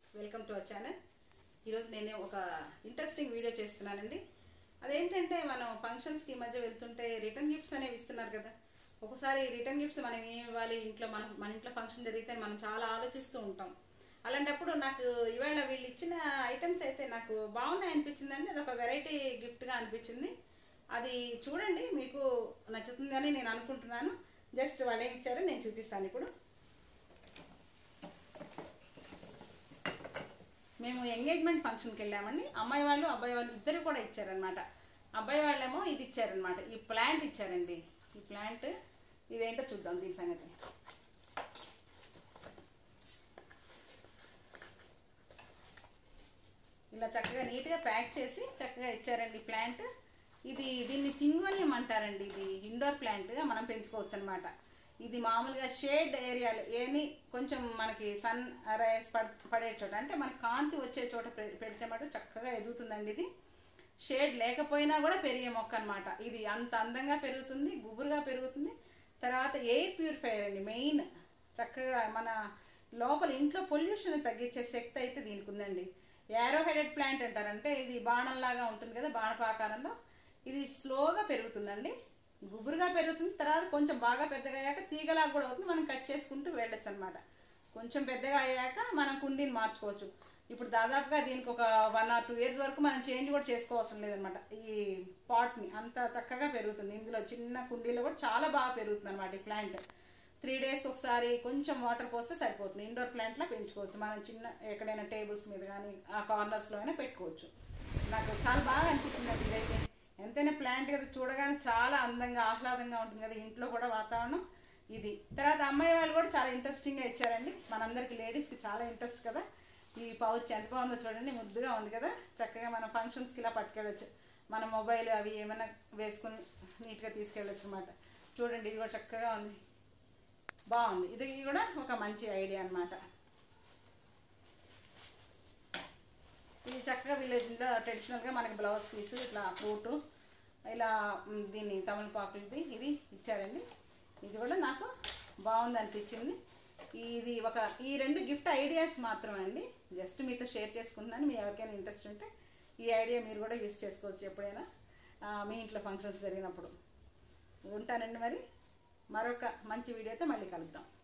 welcome to our channel ఈరోజు నేను ఒక ఇంట్రెస్టింగ్ వీడియో చేస్తున్నానండి అదేంటంటే మనం ఫంక్షన్స్ కి ఈ మధ్య వెళ్తుంటే రిటర్న్ గిఫ్ట్స్ అనేవి ఇస్తున్నారు కదా ఒకసారి రిటర్న్ గిఫ్ట్స్ మనం ఏమి ఇవ్వాలి ఇంట్లో మనం మన ఇంట్లో ఫంక్షన్ జరిగితే మనం చాలా ఆలోచిస్తూ ఉంటాం అలాంటప్పుడు నాకు ఇవాళ వీళ్ళు ఇచ్చిన ఐటమ్స్ అయితే నాకు బాగున్నాయి అనిపించిందండి అది ఒక వెరైటీ గిఫ్ట్ గా అనిపించింది అది చూడండి మీకు నచ్చుతుందని నేను అనుకుంటున్నాను జస్ట్ వాళ్ళు ఏమి ఇచ్చారో నేను చూపిస్తాను ఇప్పుడు మేము ఎంగేజ్మెంట్ ఫంక్షన్కి వెళ్ళామండి అమ్మాయి వాళ్ళు అబ్బాయి వాళ్ళు ఇద్దరు కూడా ఇచ్చారనమాట అబ్బాయి వాళ్ళేమో ఇది ఇచ్చారనమాట ఈ ప్లాంట్ ఇచ్చారండి ఈ ప్లాంట్ ఇదేంటో చూద్దాం దీని సంగతి ఇలా చక్కగా నీట్గా ప్యాక్ చేసి చక్కగా ఇచ్చారండి ప్లాంట్ ఇది దీన్ని సింగోనియం అంటారండి ఇది ఇండోర్ ప్లాంట్గా మనం పెంచుకోవచ్చు అనమాట ఇది మామూలుగా షేడ్ ఏరియాలు ఏని కొంచెం మనకి సన్ రైస్ పడే చోట అంటే మనకి కాంతి వచ్చే చోట పె- పెడితే మటు చక్కగా ఎదుగుతుందండి ఇది షేడ్ లేకపోయినా కూడా పెరిగే మొక్క అన్నమాట ఇది అంత అందంగా పెరుగుతుంది గుబురుగా పెరుగుతుంది తర్వాత ఎయిర్ ప్యూరిఫైయర్ అండి మెయిన్ చక్కగా మన లోపల ఇంట్లో పొల్యూషన్ తగ్గించే శక్తి అయితే దీనికి ఉందండి యారో హెడెడ్ ప్లాంట్ అంటారంటే ఇది బాణంలాగా ఉంటుంది కదా బాణపాకారంలో ఇది స్లోగా పెరుగుతుందండి గుబురుగా పెరుగుతుంది తర్వాత కొంచెం బాగా పెద్దగా అయ్యాక తీగలాగా కూడా అవుతుంది మనం కట్ చేసుకుంటూ వెళ్ళొచ్చు అనమాట కొంచెం పెద్దగా అయ్యాక మనం కుండీని మార్చుకోవచ్చు ఇప్పుడు దాదాపుగా దీనికి ఒక వన్ ఆర్ టూ ఇయర్స్ వరకు మనం చేంజ్ కూడా చేసుకోవాల్సిన లేదనమాట ఈ పాట్ని అంత చక్కగా పెరుగుతుంది ఇందులో చిన్న కుండీలో కూడా చాలా బాగా పెరుగుతుంది అనమాట ఈ ప్లాంట్ త్రీ డేస్ ఒకసారి కొంచెం వాటర్ పోస్తే సరిపోతుంది ఇండోర్ ప్లాంట్ లా పెంచుకోవచ్చు మనం చిన్న ఎక్కడైనా టేబుల్స్ మీద కానీ ఆ కార్నర్స్ లో అయినా పెట్టుకోవచ్చు నాకు చాలా బాగా అనిపించింది అండి ఇదైతే ఎంతైనా ప్లాంట్ కదా చూడగానే చాలా అందంగా ఆహ్లాదంగా ఉంటుంది కదా ఇంట్లో కూడా వాతావరణం ఇది తర్వాత అమ్మాయి వాళ్ళు కూడా చాలా ఇంట్రెస్టింగ్ గా ఇచ్చారండి మనందరికి లేడీస్ కి చాలా ఇంట్రెస్ట్ కదా ఈ పౌచ్ ఎంత బాగుందో చూడండి ముద్దుగా ఉంది కదా చక్కగా మనం ఫంక్షన్స్ కి ఇలా పట్టుకెళ్ళచ్చు మన మొబైల్ అవి ఏమైనా వేసుకుని నీట్ గా తీసుకెళ్ళచ్చు అనమాట చూడండి ఇది కూడా చక్కగా ఉంది బాగుంది ఇది కూడా ఒక మంచి ఐడియా అన్నమాట ఇది చక్కగా విలేజ్లో ట్రెడిషనల్గా మనకి బ్లౌజ్ పీస్ ఇట్లా ఫ్రూట్ ఇలా మ్, దీన్ని తమలపాకులది ఇది ఇచ్చారండి ఇది కూడా నాకు బాగుంది అనిపించింది ఇది ఒక ఈ రెండు గిఫ్ట్ ఐడియాస్ మాత్రమే అండి జస్ట్ మీతో షేర్ చేసుకుంటున్నాను మీ ఎవరికైనా ఇంట్రెస్ట్ ఉంటే ఈ ఐడియా మీరు కూడా యూస్ చేసుకోవచ్చు ఎప్పుడైనా ఆ, మీ ఇంట్లో ఫంక్షన్స్ జరిగినప్పుడు ఉంటానండి మరి మరొక మంచి వీడియోతో మళ్ళీ కలుద్దాం